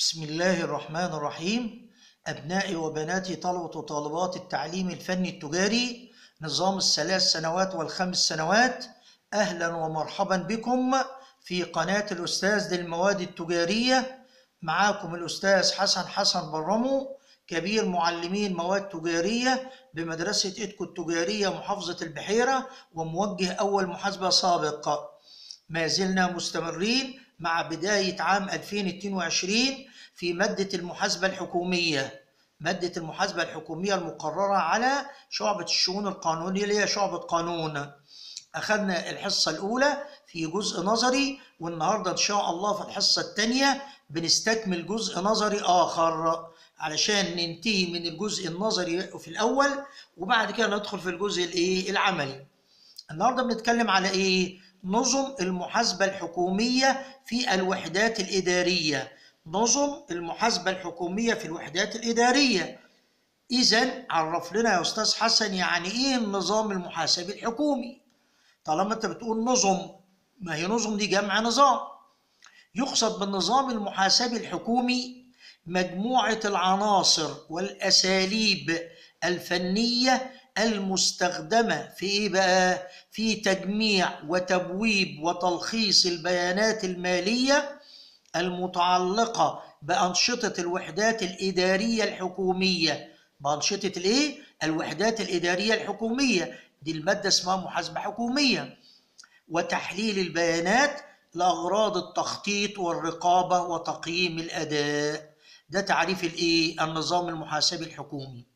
بسم الله الرحمن الرحيم أبنائي وبناتي طلبة وطالبات التعليم الفني التجاري نظام الثلاث سنوات والخمس سنوات أهلا ومرحبا بكم في قناة الأستاذ للمواد التجارية معاكم الأستاذ حسن حسن برمو كبير معلمين مواد تجارية بمدرسة إيدكو التجارية محافظة البحيرة وموجه أول محاسبة سابق ما زلنا مستمرين مع بداية عام 2022 في مادة المحاسبة الحكومية مادة المحاسبة الحكومية المقررة على شعبة الشؤون القانونية اللي هي شعبة قانون أخذنا الحصة الأولى في جزء نظري والنهاردة إن شاء الله في الحصة الثانية بنستكمل جزء نظري آخر علشان ننتهي من الجزء النظري في الأول وبعد كده ندخل في الجزء الإيه العملي النهاردة بنتكلم على إيه نظم المحاسبة الحكومية في الوحدات الإدارية نظم المحاسبة الحكومية في الوحدات الإدارية إذا عرف لنا يا أستاذ حسن يعني إيه النظام المحاسبي الحكومي طالما أنت بتقول نظم ما هي نظم دي جمع نظام يقصد بالنظام المحاسبي الحكومي مجموعة العناصر والأساليب الفنية المستخدمة في إيه بقى؟ في تجميع وتبويب وتلخيص البيانات المالية المتعلقة بأنشطة الوحدات الإدارية الحكومية بأنشطة الإيه؟ الوحدات الإدارية الحكومية دي المادة اسمها محاسبة حكومية وتحليل البيانات لأغراض التخطيط والرقابة وتقييم الأداء ده تعريف الإيه؟ النظام المحاسبي الحكومي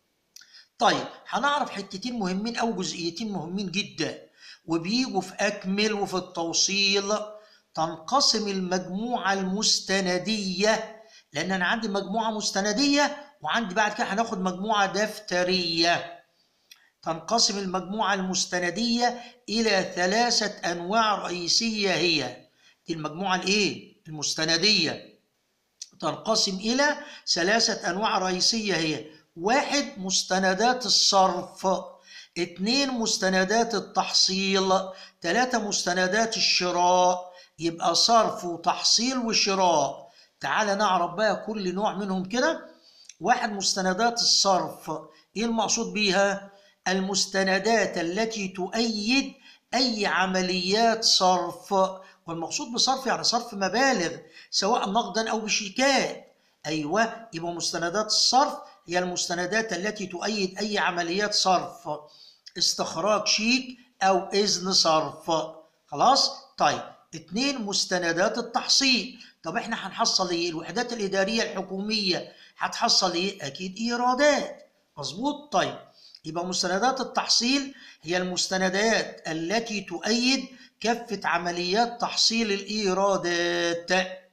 طيب هنعرف حتتين مهمين أو جزئيتين مهمين جدا وبيجوا في أكمل وفي التوصيل تنقسم المجموعة المستندية لأن أنا عندي مجموعة مستندية وعندي بعد كده هناخد مجموعة دفترية تنقسم المجموعة المستندية إلى ثلاثة أنواع رئيسية هي دي المجموعة الإيه؟ المستندية تنقسم إلى ثلاثة أنواع رئيسية هي واحد مستندات الصرف اتنين مستندات التحصيل تلاتة مستندات الشراء يبقى صرف وتحصيل وشراء تعال نعرف بقى كل نوع منهم كده واحد مستندات الصرف ايه المقصود بيها المستندات التي تؤيد اي عمليات صرف والمقصود بصرف يعني صرف مبالغ سواء نقدا او بشيكات ايوه يبقى مستندات الصرف هي المستندات التي تؤيد اي عمليات صرف استخراج شيك او اذن صرف خلاص طيب اتنين مستندات التحصيل طب احنا هنحصل ايه الوحدات الاداريه الحكوميه هتحصل ايه اكيد ايرادات مظبوط طيب يبقى مستندات التحصيل هي المستندات التي تؤيد كافه عمليات تحصيل الايرادات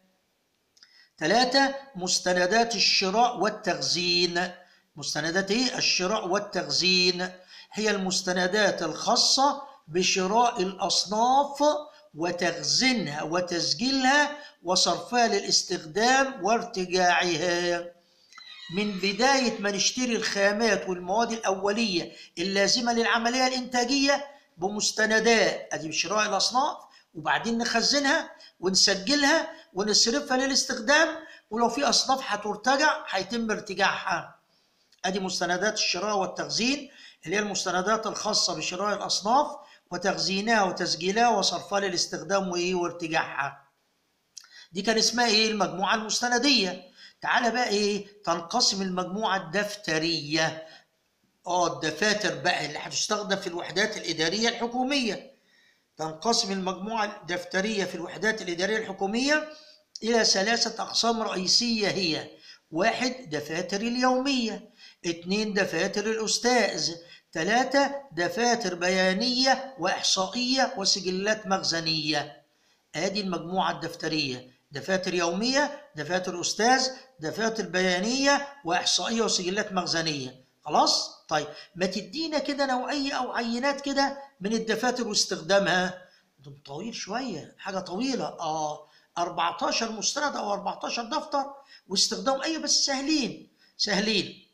ثلاثة مستندات الشراء والتخزين مستندات ايه الشراء والتخزين هي المستندات الخاصة بشراء الأصناف وتخزينها وتسجيلها وصرفها للاستخدام وارتجاعها من بداية ما نشتري الخامات والمواد الأولية اللازمة للعملية الإنتاجية بمستندات أدي شراء الأصناف وبعدين نخزنها ونسجلها ونصرفها للاستخدام ولو في أصناف هترتجع هيتم ارتجاعها أدي مستندات الشراء والتخزين اللي هي المستندات الخاصة بشراء الأصناف وتخزينها وتسجيلها وصرفها للاستخدام وإيه وارتجاعها دي كان اسمها إيه المجموعة المستندية تعالى بقى إيه تنقسم المجموعة الدفترية اه الدفاتر بقى اللي هتستخدم في الوحدات الإدارية الحكومية تنقسم المجموعة الدفترية في الوحدات الإدارية الحكومية إلى ثلاثة أقسام رئيسية هي واحد دفاتر اليومية اثنين دفاتر الأستاذ ثلاثة دفاتر بيانية وإحصائية وسجلات مخزنية آدي المجموعة الدفترية دفاتر يومية دفاتر أستاذ دفاتر بيانية وإحصائية وسجلات مخزنية خلاص طيب ما تدينا كده نوعية أو عينات كده من الدفاتر واستخدامها ده طويل شوية حاجة طويلة آه 14 مستند أو 14 دفتر واستخدام أيوة بس سهلين سهلين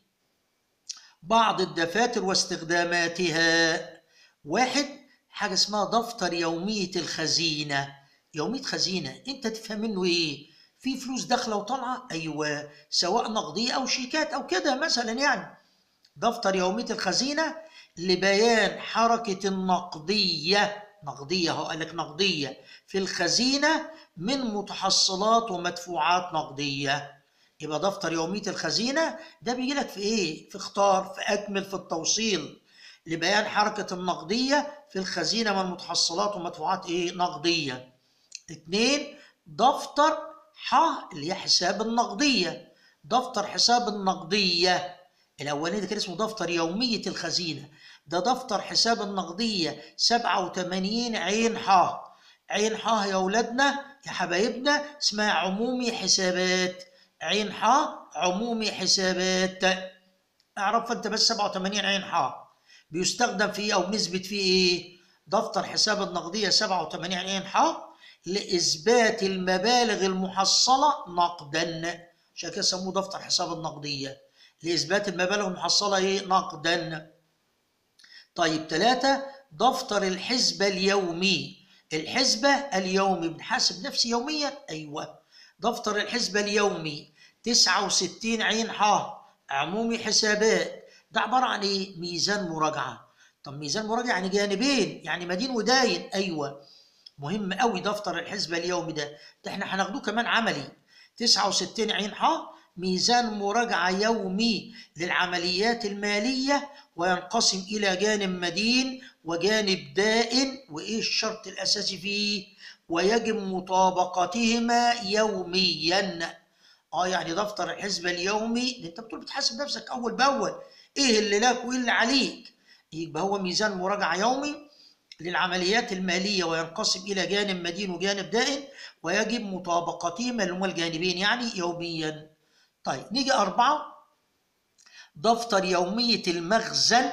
بعض الدفاتر واستخداماتها واحد حاجة اسمها دفتر يومية الخزينة يومية خزينة انت تفهم منه ايه في فلوس داخله وطالعه ايوه سواء نقديه او شيكات او كده مثلا يعني دفتر يوميه الخزينه لبيان حركه النقديه نقديه هو قال لك نقديه في الخزينه من متحصلات ومدفوعات نقديه يبقى دفتر يوميه الخزينه ده بيجي لك في ايه في اختار في اكمل في التوصيل لبيان حركه النقديه في الخزينه من متحصلات ومدفوعات ايه نقديه اتنين دفتر ح اللي هي حساب النقديه دفتر حساب النقديه الاولاني ده كان اسمه دفتر يوميه الخزينه ده دفتر حساب النقديه 87 عين ح عين ح يا اولادنا يا حبايبنا اسمها عمومي حسابات عين ح عمومي حسابات اعرف انت بس 87 عين ح بيستخدم فيه او بنسبه فيه ايه دفتر حساب النقديه 87 عين ح لاثبات المبالغ المحصله نقدا عشان كده سموه دفتر حساب النقديه لاثبات المبالغ المحصله ايه نقدا طيب ثلاثة دفتر الحسبة اليومي الحسبة اليومي بنحاسب نفسي يوميا أيوة دفتر الحسبة اليومي 69 عين ح عمومي حسابات ده عبارة عن إيه؟ ميزان مراجعة طب ميزان مراجعة يعني جانبين يعني مدين وداين أيوة مهم قوي دفتر الحسبة اليومي ده ده احنا هناخدوه كمان عملي 69 عين ح ميزان مراجعة يومي للعمليات المالية وينقسم إلى جانب مدين وجانب دائن وإيه الشرط الأساسي فيه ويجب مطابقتهما يوميا اه يعني دفتر الحسبة اليومي انت بتقول بتحاسب نفسك أول بأول إيه اللي لك وإيه اللي عليك يبقى هو ميزان مراجعة يومي للعمليات المالية وينقسم إلى جانب مدين وجانب دائن ويجب مطابقتهما اللي هما الجانبين يعني يوميا طيب نيجي أربعة دفتر يومية المخزن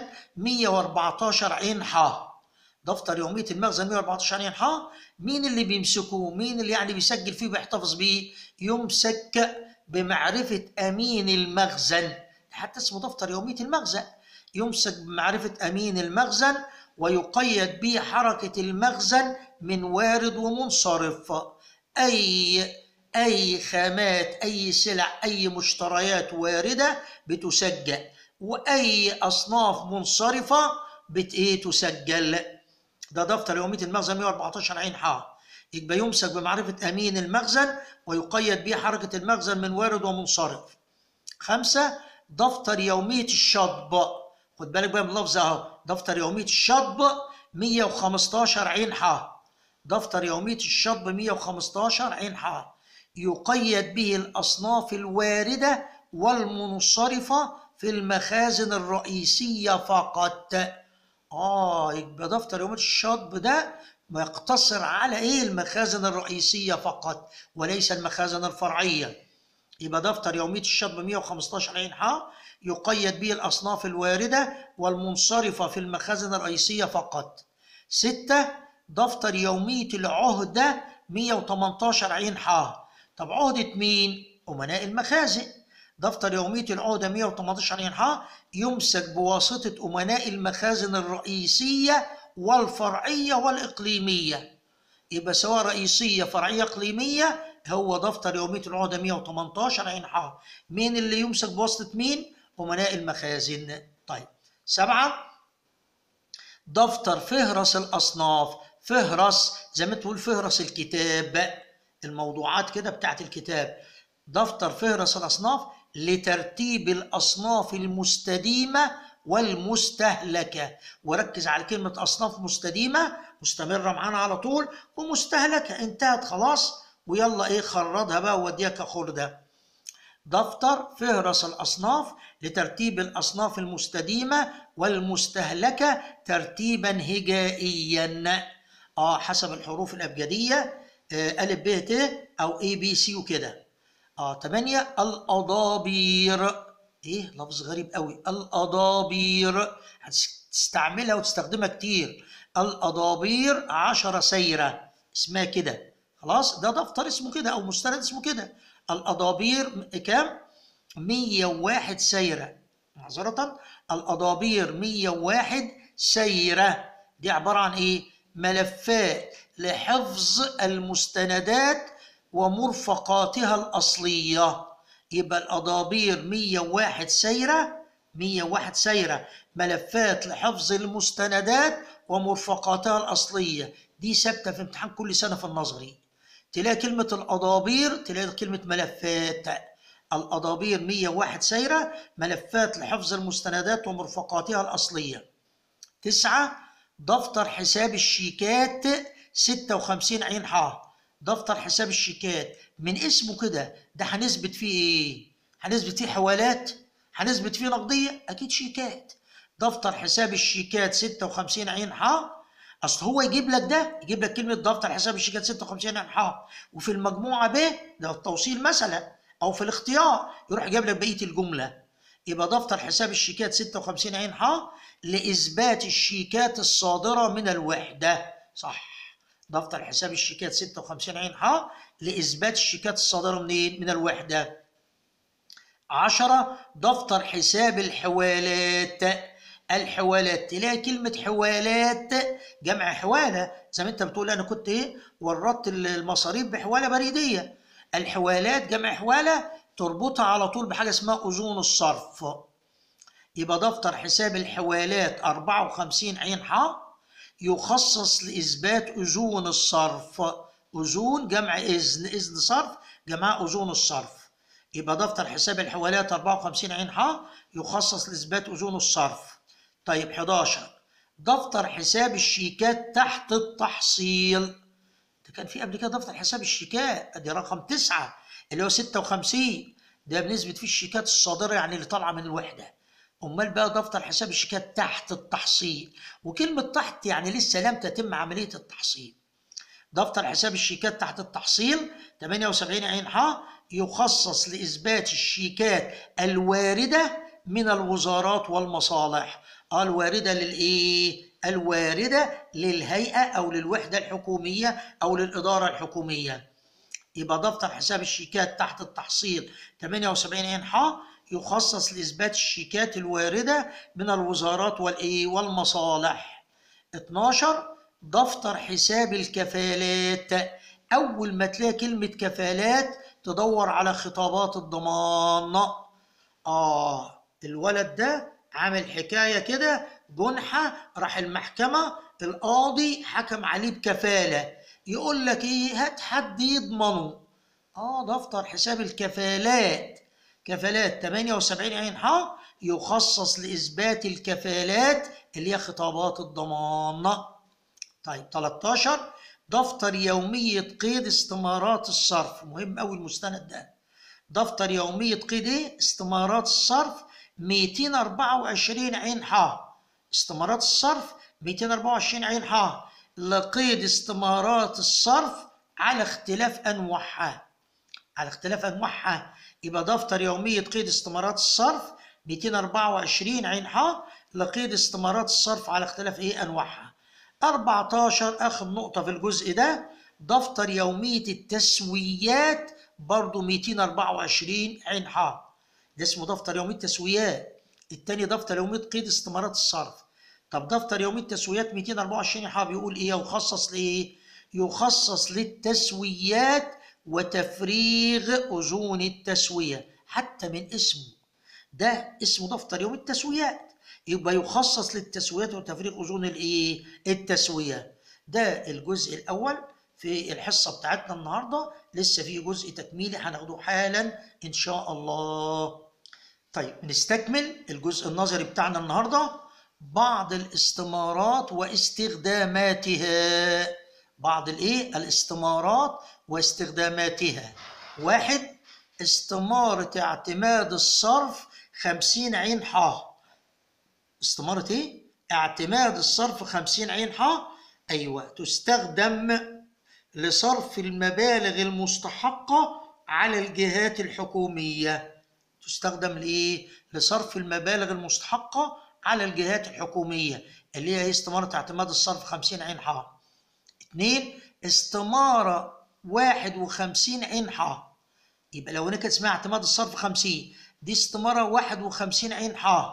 114 عين ح دفتر يومية المخزن 114 عين ح مين اللي بيمسكه مين اللي يعني بيسجل فيه ويحتفظ بيه يمسك بمعرفة أمين المخزن حتى اسمه دفتر يومية المخزن يمسك بمعرفة أمين المخزن ويقيد به حركة المخزن من وارد ومنصرف أي أي خامات أي سلع أي مشتريات واردة بتسجل وأي أصناف منصرفة بت إيه تسجل ده دفتر يومية المخزن 114 عين ح يبقى يمسك بمعرفة أمين المخزن ويقيد به حركة المخزن من وارد ومنصرف خمسة دفتر يومية الشطب خد بالك بقى من اللفظ اهو دفتر يومية الشطب 115 عين ح دفتر يومية الشطب 115 عين ح يقيد به الأصناف الواردة والمنصرفة في المخازن الرئيسية فقط آه يبقى دفتر يومية الشطب ده يقتصر على إيه المخازن الرئيسية فقط وليس المخازن الفرعية يبقى دفتر يومية الشطب 115 عين ح يقيد به الأصناف الواردة والمنصرفة في المخازن الرئيسية فقط ستة دفتر يومية العهدة 118 عين ح طب عهدة مين؟ أمناء المخازن دفتر يومية العهدة 118 عين ح يمسك بواسطة أمناء المخازن الرئيسية والفرعية والإقليمية يبقى سواء رئيسية فرعية إقليمية هو دفتر يومية العهدة 118 عين ح مين اللي يمسك بواسطة مين؟ أمناء المخازن طيب سبعة دفتر فهرس الأصناف فهرس زي ما تقول فهرس الكتاب الموضوعات كده بتاعت الكتاب دفتر فهرس الأصناف لترتيب الأصناف المستديمة والمستهلكة وركز على كلمة أصناف مستديمة مستمرة معانا على طول ومستهلكة انتهت خلاص ويلا ايه خردها بقى ووديها كخردة دفتر فهرس الأصناف لترتيب الأصناف المستديمة والمستهلكة ترتيبا هجائيا اه حسب الحروف الأبجدية آه ألف ب ت أو اي بي سي وكده اه ثمانية الأضابير ايه لفظ غريب قوي الأضابير هتستعملها وتستخدمها كتير الأضابير عشرة سيرة اسمها كده خلاص ده دفتر اسمه كده أو مستند اسمه كده الأضابير كام؟ 101 سيرة معذرة الأضابير 101 سيرة دي عبارة عن إيه؟ ملفات لحفظ المستندات ومرفقاتها الأصلية يبقى الأضابير 101 سايرة 101 سايرة ملفات لحفظ المستندات ومرفقاتها الأصلية دي ثابتة في امتحان كل سنة في النظري تلاقي كلمة الأضابير تلاقي كلمة ملفات الأضابير 101 سايرة ملفات لحفظ المستندات ومرفقاتها الأصلية تسعة دفتر حساب الشيكات 56 عين ح دفتر حساب الشيكات من اسمه كده ده هنثبت فيه ايه؟ هنثبت فيه حوالات هنثبت فيه نقدية أكيد شيكات دفتر حساب الشيكات 56 عين ح اصل هو يجيب لك ده يجيب لك كلمه دفتر حساب الشيكات 56 عين ح وفي المجموعه ب ده التوصيل مثلا او في الاختيار يروح جايب لك بقيه الجمله يبقى دفتر حساب الشيكات 56 عين ح لاثبات الشيكات الصادره من الوحده صح دفتر حساب الشيكات 56 عين ح لاثبات الشيكات الصادره منين من الوحده 10 دفتر حساب الحوالات الحوالات تلاقي كلمة حوالات جمع حوالة زي ما انت بتقول انا كنت ايه وردت المصاريف بحوالة بريدية الحوالات جمع حوالة تربطها على طول بحاجة اسمها أذون الصرف يبقى دفتر حساب الحوالات 54 عين ح يخصص لإثبات أذون الصرف أذون جمع إذن إذن صرف جمع أذون الصرف يبقى دفتر حساب الحوالات 54 عين ح يخصص لإثبات أذون الصرف طيب 11 دفتر حساب الشيكات تحت التحصيل ده كان في قبل كده دفتر حساب الشيكات ادي رقم 9 اللي هو 56 ده بنسبة فيه الشيكات الصادرة يعني اللي طالعة من الوحدة امال بقى دفتر حساب الشيكات تحت التحصيل وكلمة تحت يعني لسه لم تتم عملية التحصيل دفتر حساب الشيكات تحت التحصيل 78 عين ح يخصص لإثبات الشيكات الواردة من الوزارات والمصالح الواردة للإيه؟ الواردة للهيئة أو للوحدة الحكومية أو للإدارة الحكومية يبقى دفتر حساب الشيكات تحت التحصيل 78 عين ح يخصص لإثبات الشيكات الواردة من الوزارات والإيه؟ والمصالح 12 دفتر حساب الكفالات أول ما تلاقي كلمة كفالات تدور على خطابات الضمان آه الولد ده عامل حكاية كده جنحة راح المحكمة القاضي حكم عليه بكفالة يقول لك إيه هات حد يضمنه آه دفتر حساب الكفالات كفالات 78 عين ح يخصص لإثبات الكفالات اللي هي خطابات الضمان طيب 13 دفتر يومية قيد استمارات الصرف مهم أوي المستند ده دفتر يومية قيد إيه؟ استمارات الصرف 224 عين ح استمارات الصرف 224 عين ح لقيد استمارات الصرف على اختلاف أنواعها على اختلاف أنواعها يبقى دفتر يومية قيد استمارات الصرف 224 عين ح لقيد استمارات الصرف على اختلاف ايه انواعها 14 اخر نقطة في الجزء ده دفتر يومية التسويات برضو 224 عين ح ده اسمه دفتر يومية تسويات التاني دفتر يومية قيد استمارات الصرف طب دفتر يومية تسويات 224 ح بيقول ايه يخصص لايه يخصص للتسويات وتفريغ أذون التسوية حتى من اسمه ده اسمه دفتر يوم التسويات يبقى يخصص للتسويات وتفريغ أذون الإيه؟ التسوية ده الجزء الأول في الحصة بتاعتنا النهاردة لسه في جزء تكميلي هناخده حالا إن شاء الله طيب نستكمل الجزء النظري بتاعنا النهاردة بعض الاستمارات واستخداماتها بعض الايه الاستمارات واستخداماتها واحد استمارة اعتماد الصرف خمسين عين ح استمارة ايه اعتماد الصرف خمسين عين ح ايوه تستخدم لصرف المبالغ المستحقة على الجهات الحكومية تستخدم لايه لصرف المبالغ المستحقة على الجهات الحكومية اللي هي استمارة اعتماد الصرف خمسين عين ح اثنين استمارة واحد وخمسين عين ح يبقى لو انا كانت اسمها اعتماد الصرف خمسين دي استمارة واحد وخمسين عين ح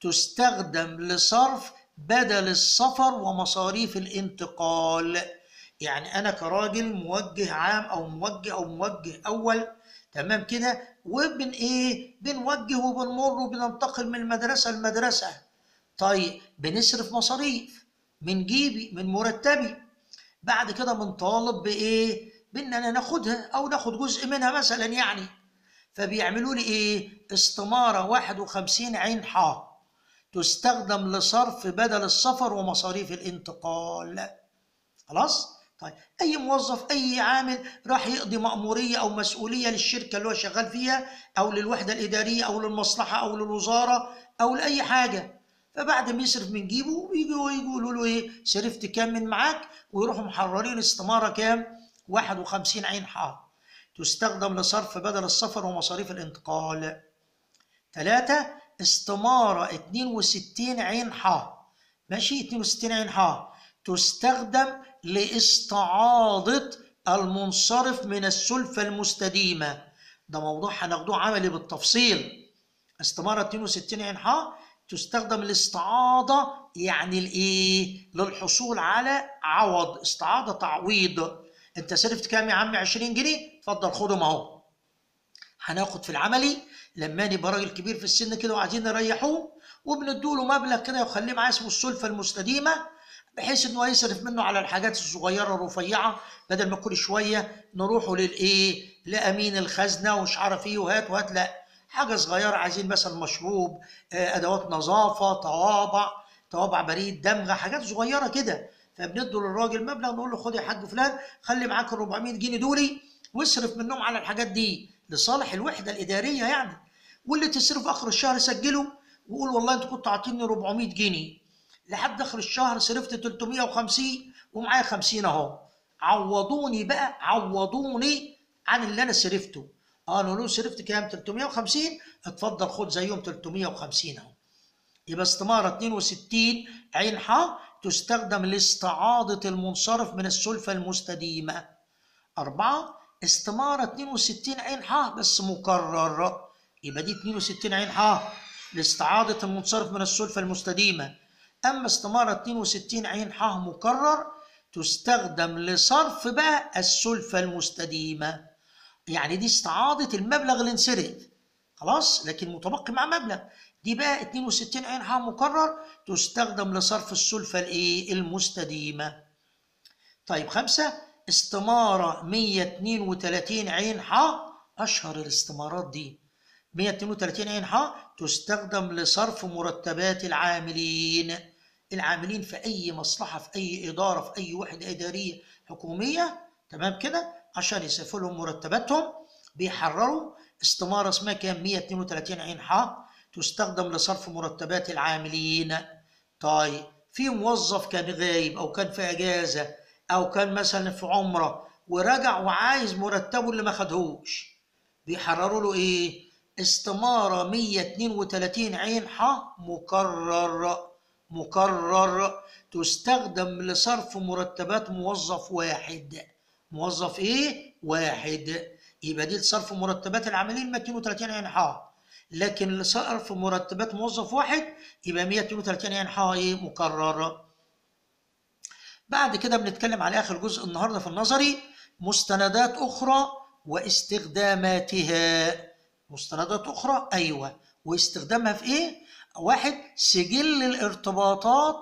تستخدم لصرف بدل السفر ومصاريف الانتقال يعني انا كراجل موجه عام او موجه او موجه اول تمام كده وبن ايه بنوجه وبنمر وبننتقل من المدرسه لمدرسه طيب بنصرف مصاريف من جيبي من مرتبي بعد كده بنطالب بايه باننا ناخدها او ناخد جزء منها مثلا يعني فبيعملوا لي ايه استماره 51 عين حا تستخدم لصرف بدل السفر ومصاريف الانتقال خلاص طيب اي موظف اي عامل راح يقضي مأمورية او مسؤولية للشركة اللي هو شغال فيها او للوحدة الادارية او للمصلحة او للوزارة او لاي حاجة فبعد ما يصرف من جيبه يجوا يقولوا له ايه صرفت كام من معاك ويروحوا محررين استمارة كام 51 عين حا تستخدم لصرف بدل السفر ومصاريف الانتقال ثلاثة استمارة 62 عين حا ماشي 62 عين حا تستخدم لاستعاضة المنصرف من السلفة المستديمة ده موضوع هناخدوه عملي بالتفصيل استمارة 62 عين حا تستخدم الاستعاضة يعني الايه للحصول على عوض استعاضة تعويض انت صرفت كام يا عم 20 جنيه اتفضل خدهم اهو هناخد في العملي لما نبقى راجل كبير في السن كده وعايزين نريحوه وبندوله مبلغ كده وخليه معاه اسمه السلفة المستديمة بحيث انه يصرف منه على الحاجات الصغيره الرفيعه بدل ما كل شويه نروحوا للايه لامين الخزنه ومش عارف ايه وهات وهات لا حاجه صغيره عايزين مثلا مشروب ادوات نظافه طوابع طوابع بريد دمغه حاجات صغيره كده فبندوا للراجل مبلغ نقول له خد يا حاج فلان خلي معاك ال 400 جنيه دولي واصرف منهم على الحاجات دي لصالح الوحده الاداريه يعني واللي تصرف اخر الشهر سجله وقول والله انت كنت عاطيني 400 جنيه لحد اخر الشهر صرفت 350 ومعايا 50 اهو عوضوني بقى عوضوني عن اللي انا صرفته اه انا له صرفت كام 350 اتفضل خد زيهم 350 اهو يبقى استمارة 62 عين حا تستخدم لاستعاضة المنصرف من السلفة المستديمة أربعة استمارة 62 عين حا بس مكرر يبقى دي 62 عين حا لاستعاضة المنصرف من السلفة المستديمة أما استمارة 62 عين حا مكرر تستخدم لصرف بقى السلفة المستديمة يعني دي استعاضة المبلغ اللي انصرف خلاص لكن متبقي مع مبلغ دي بقى 62 عين حا مكرر تستخدم لصرف السلفة الايه المستديمة طيب خمسة استمارة 132 عين حا أشهر الاستمارات دي 132 عين حا تستخدم لصرف مرتبات العاملين العاملين في أي مصلحة في أي إدارة في أي وحدة إدارية حكومية تمام كده عشان يصرفوا لهم مرتباتهم بيحرروا استمارة اسمها كام 132 عين حا تستخدم لصرف مرتبات العاملين طيب في موظف كان غايب أو كان في أجازة أو كان مثلا في عمرة ورجع وعايز مرتبه اللي ما خدهوش بيحرروا له إيه استمارة 132 عين حا مكرر مكرر تستخدم لصرف مرتبات موظف واحد موظف ايه واحد يبقى دي لصرف مرتبات العاملين 230 عين حا لكن لصرف مرتبات موظف واحد يبقى 132 عين حا ايه مكرر بعد كده بنتكلم على اخر جزء النهارده في النظري مستندات اخرى واستخداماتها مستندات اخرى ايوه واستخدامها في ايه واحد سجل الارتباطات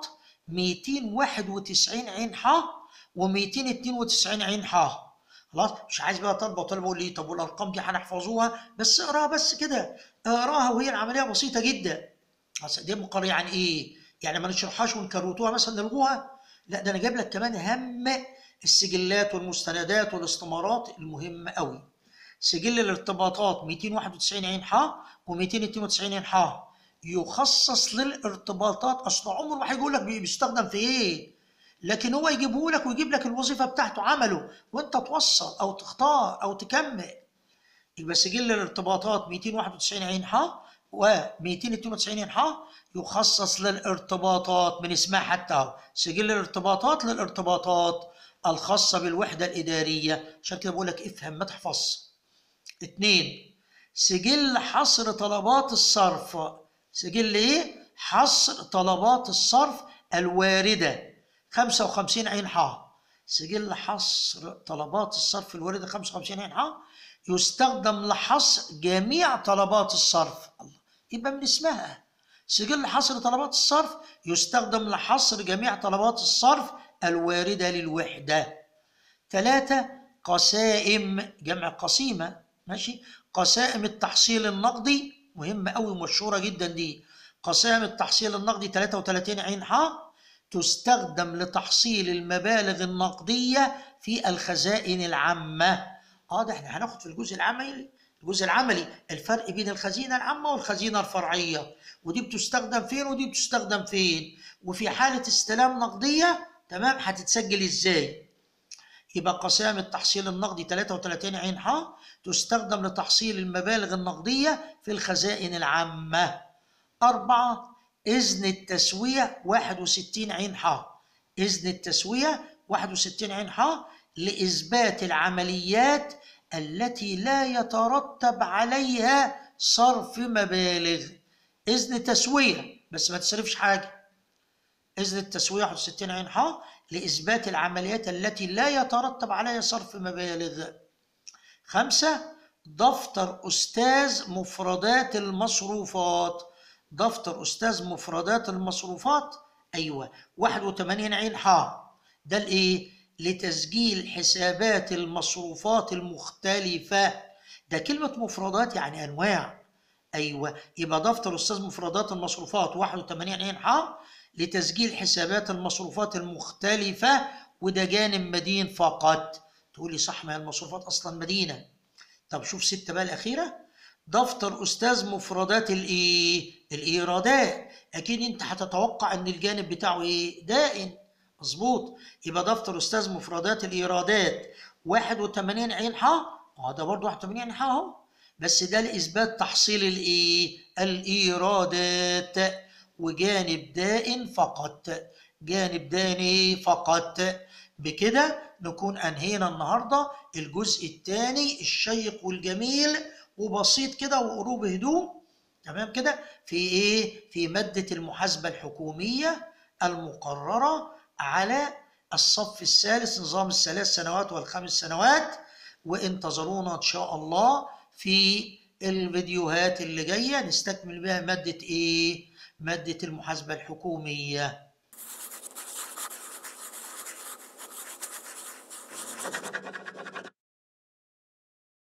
291 عين حا و292 عين حا خلاص مش عايز بقى طلبه وطلبه يقول لي طب والارقام دي هنحفظوها بس اقراها بس كده اقراها وهي العمليه بسيطه جدا اصل دي مقر يعني ايه يعني ما نشرحهاش ونكروتوها مثلا نلغوها لا ده انا جايب لك كمان اهم السجلات والمستندات والاستمارات المهمه قوي سجل الارتباطات 291 عين حا و292 عين حا يخصص للارتباطات اصل عمره ما هيقول لك بيستخدم في ايه لكن هو يجيبه لك ويجيب لك الوظيفه بتاعته عمله وانت توصل او تختار او تكمل يبقى سجل الارتباطات 291 عين حا و292 عين حا يخصص للارتباطات من اسمها حتى اهو سجل الارتباطات للارتباطات الخاصة بالوحدة الإدارية عشان كده بقول لك افهم ما تحفظ اتنين سجل حصر طلبات الصرف سجل ايه؟ حصر طلبات الصرف الواردة 55 عين حا سجل حصر طلبات الصرف الواردة 55 عين ح يستخدم لحصر جميع طلبات الصرف الله يبقى من اسمها سجل حصر طلبات الصرف يستخدم لحصر جميع طلبات الصرف الواردة للوحدة ثلاثة قسائم جمع قسيمة ماشي قسائم التحصيل النقدي مهمة أوي مشهورة جدا دي قسائم التحصيل النقدي 33 عين ح تستخدم لتحصيل المبالغ النقدية في الخزائن العامة اه ده احنا هناخد في الجزء العملي الجزء العملي الفرق بين الخزينة العامة والخزينة الفرعية ودي بتستخدم فين ودي بتستخدم فين وفي حالة استلام نقدية تمام هتتسجل ازاي يبقى قسائم التحصيل النقدي 33 عين ح تستخدم لتحصيل المبالغ النقدية في الخزائن العامة أربعة إذن التسوية 61 عين ح إذن التسوية 61 عين ح لإثبات العمليات التي لا يترتب عليها صرف مبالغ إذن تسوية بس ما تصرفش حاجة إذن التسوية 61 عين ح لإثبات العمليات التي لا يترتب عليها صرف مبالغ خمسة دفتر أستاذ مفردات المصروفات دفتر أستاذ مفردات المصروفات أيوة 81 عين ح ده الإيه؟ لتسجيل حسابات المصروفات المختلفة ده كلمة مفردات يعني أنواع أيوة يبقى دفتر أستاذ مفردات المصروفات 81 عين ح لتسجيل حسابات المصروفات المختلفة وده جانب مدين فقط تقول لي صح ما هي المصروفات أصلا مدينة طب شوف ستة بقى الأخيرة دفتر أستاذ مفردات الإيه؟ الإيرادات أكيد أنت هتتوقع إن الجانب بتاعه إيه؟ دائن مظبوط يبقى دفتر أستاذ مفردات الإيرادات 81 عين ح اه ده برضه 81 عين ح أهو بس ده لإثبات تحصيل الإيه؟ الإيرادات وجانب دائن فقط جانب داني فقط بكده نكون أنهينا النهاردة الجزء الثاني الشيق والجميل وبسيط كده وقروب هدوء تمام كده في ايه في مادة المحاسبة الحكومية المقررة على الصف الثالث نظام الثلاث سنوات والخمس سنوات وانتظرونا ان شاء الله في الفيديوهات اللي جاية نستكمل بها مادة ايه مادة المحاسبة الحكومية